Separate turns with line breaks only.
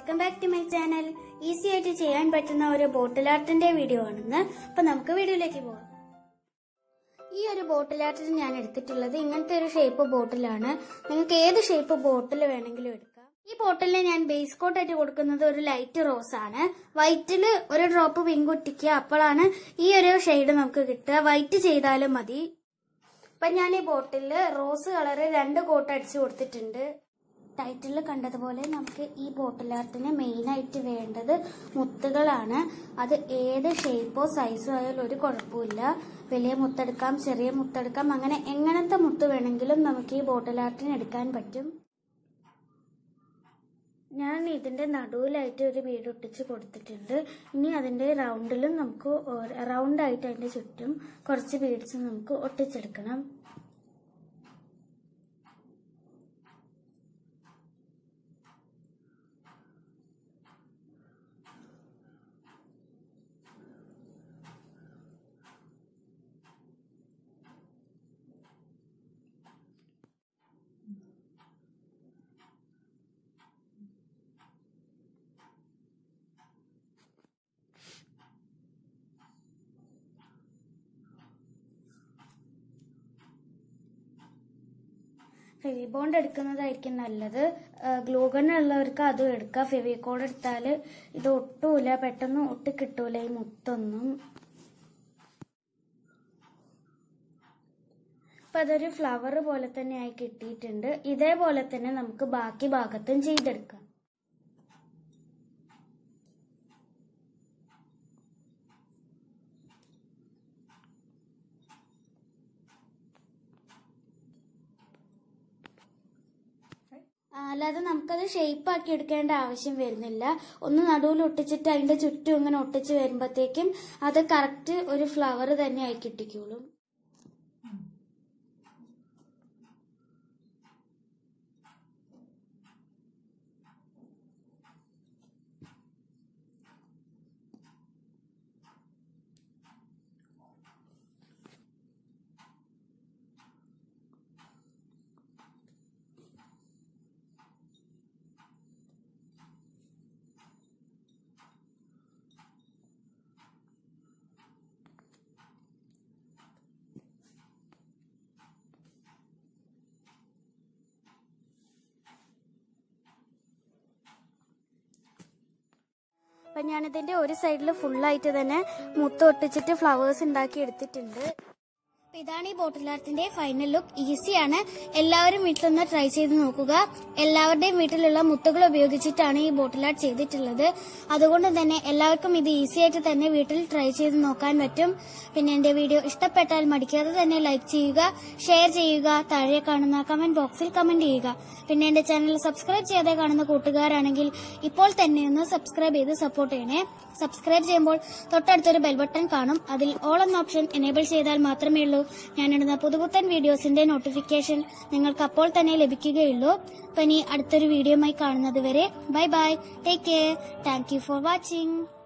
welcome back to my channel easy ആയിട്ട് ചെയ്യാൻ പറ്റുന്ന ഒരു ബോട്ടിൽ ആർട്ടിന്റെ വീഡിയോ ആണെന്ന് അപ്പൊ നമുക്ക് വീഡിയോയിലേക്ക് പോവാം ഈ ഒരു ബോട്ടിൽ ആർട്ടിൽ ഞാൻ എടുത്തിട്ടുള്ളത് ഇങ്ങനത്തെ ഒരു ഷേപ്പ് ബോട്ടിലാണ് നിങ്ങൾക്ക് ഏത് ഷേപ്പ് ബോട്ടിൽ വേണമെങ്കിലും എടുക്കാം ഈ ബോട്ടിലിന് ഞാൻ ബേസ് കോട്ട് ആയിട്ട് കൊടുക്കുന്നത് ഒരു ലൈറ്റ് റോസ് ആണ് വൈറ്റിൽ ഒരു ഡ്രോപ്പ് പിങ്ക് ഒട്ടിക്കുക അപ്പോഴാണ് ഈ ഒരു ഷെയ്ഡ് നമുക്ക് കിട്ടുക വൈറ്റ് ചെയ്താലും മതി അപ്പൊ ഞാൻ ഈ ബോട്ടിലിൽ റോസ് കളറ് രണ്ട് കോട്ട് അടിച്ചു കൊടുത്തിട്ടുണ്ട് ടൈറ്റിൽ കണ്ടതുപോലെ നമുക്ക് ഈ ബോട്ടിൽ ആർട്ടിന് മെയിൻ ആയിട്ട് വേണ്ടത് മുത്തുകളാണ് അത് ഏത് ഷേപ്പോ സൈസോ ആയാലും ഒരു കുഴപ്പമില്ല വലിയ മുത്തെടുക്കാം ചെറിയ മുത്തെടുക്കാം അങ്ങനെ എങ്ങനത്തെ മുത്ത് വേണമെങ്കിലും നമുക്ക് ഈ ബോട്ടിൽ ആർട്ടിന് എടുക്കാൻ പറ്റും ഞാൻ ഇതിന്റെ നടുവിലായിട്ട് ഒരു വീട് ഒട്ടിച്ച് കൊടുത്തിട്ടുണ്ട് ഇനി അതിന്റെ റൗണ്ടിലും നമുക്ക് റൗണ്ട് ആയിട്ട് അതിന്റെ ചുറ്റും കുറച്ച് ബീഡ്സ് നമുക്ക് ഒട്ടിച്ചെടുക്കണം ഫെവിബോണ്ട് എടുക്കുന്നതായിരിക്കും നല്ലത് ഗ്ലൂ ഗൺ ഉള്ളവർക്ക് അതും എടുക്കാം ഫെവിക്കോഡ് എടുത്താൽ ഇത് ഒട്ടൂല പെട്ടെന്ന് ഒട്ടി കിട്ടൂല ഈ മുത്തൊന്നും അപ്പൊ അതൊരു ഫ്ലവർ പോലെ തന്നെ ആയി കിട്ടിയിട്ടുണ്ട് ഇതേപോലെ തന്നെ നമുക്ക് ബാക്കി ഭാഗത്തും ചെയ്തെടുക്കാം അല്ലാതെ നമുക്കത് ഷേപ്പ് ആക്കി എടുക്കേണ്ട ആവശ്യം വരുന്നില്ല ഒന്ന് നടുവിൽ ഒട്ടിച്ചിട്ട് അതിന്റെ ചുറ്റും ഇങ്ങനെ ഒട്ടിച്ച് വരുമ്പോഴത്തേക്കും അത് കറക്റ്റ് ഒരു ഫ്ലവർ തന്നെ ആയി കിട്ടിക്കോളും അപ്പൊ ഞാനിതിന്റെ ഒരു സൈഡിൽ ഫുള്ളായിട്ട് തന്നെ മുത്ത് ഒട്ടിച്ചിട്ട് ഫ്ലവേഴ്സ് ഉണ്ടാക്കി എടുത്തിട്ടുണ്ട് അപ്പൊ ഇതാണ് ഈ ബോട്ടിൽ ആർട്ടിന്റെ ഫൈനൽ ലുക്ക് ഈസിയാണ് എല്ലാവരും വീട്ടിലൊന്ന് ട്രൈ ചെയ്ത് നോക്കുക എല്ലാവരുടെയും വീട്ടിലുള്ള മുത്തുകൾ ഉപയോഗിച്ചിട്ടാണ് ഈ ബോട്ടിൽ ആർട്ട് ചെയ്തിട്ടുള്ളത് അതുകൊണ്ട് തന്നെ എല്ലാവർക്കും ഇത് ഈസി ആയിട്ട് തന്നെ വീട്ടിൽ ട്രൈ ചെയ്ത് നോക്കാൻ പറ്റും പിന്നെ എന്റെ വീഡിയോ ഇഷ്ടപ്പെട്ടാൽ മടിക്കാതെ തന്നെ ലൈക്ക് ചെയ്യുക ഷെയർ ചെയ്യുക താഴെ കാണുന്ന കമന്റ് ബോക്സിൽ കമന്റ് ചെയ്യുക പിന്നെ എന്റെ ചാനൽ സബ്സ്ക്രൈബ് ചെയ്യാതെ കാണുന്ന കൂട്ടുകാരാണെങ്കിൽ ഇപ്പോൾ തന്നെ ഒന്ന് സബ്സ്ക്രൈബ് ചെയ്ത് സപ്പോർട്ട് ചെയ്യണേ സബ്സ്ക്രൈബ് ചെയ്യുമ്പോൾ തൊട്ടടുത്തൊരു ബെൽ ബട്ടൺ കാണും അതിൽ ഓൾ എന്ന ഓപ്ഷൻ എനേബിൾ ചെയ്താൽ മാത്രമേ ഉള്ളൂ ഞാനിടുന്ന പുതുപുത്തൻ വീഡിയോസിന്റെ നോട്ടിഫിക്കേഷൻ നിങ്ങൾക്ക് അപ്പോൾ തന്നെ ലഭിക്കുകയുള്ളൂ അപ്പൊ ഇനി അടുത്തൊരു വീഡിയോയുമായി കാണുന്നത് വരെ bye bye take care thank you for watching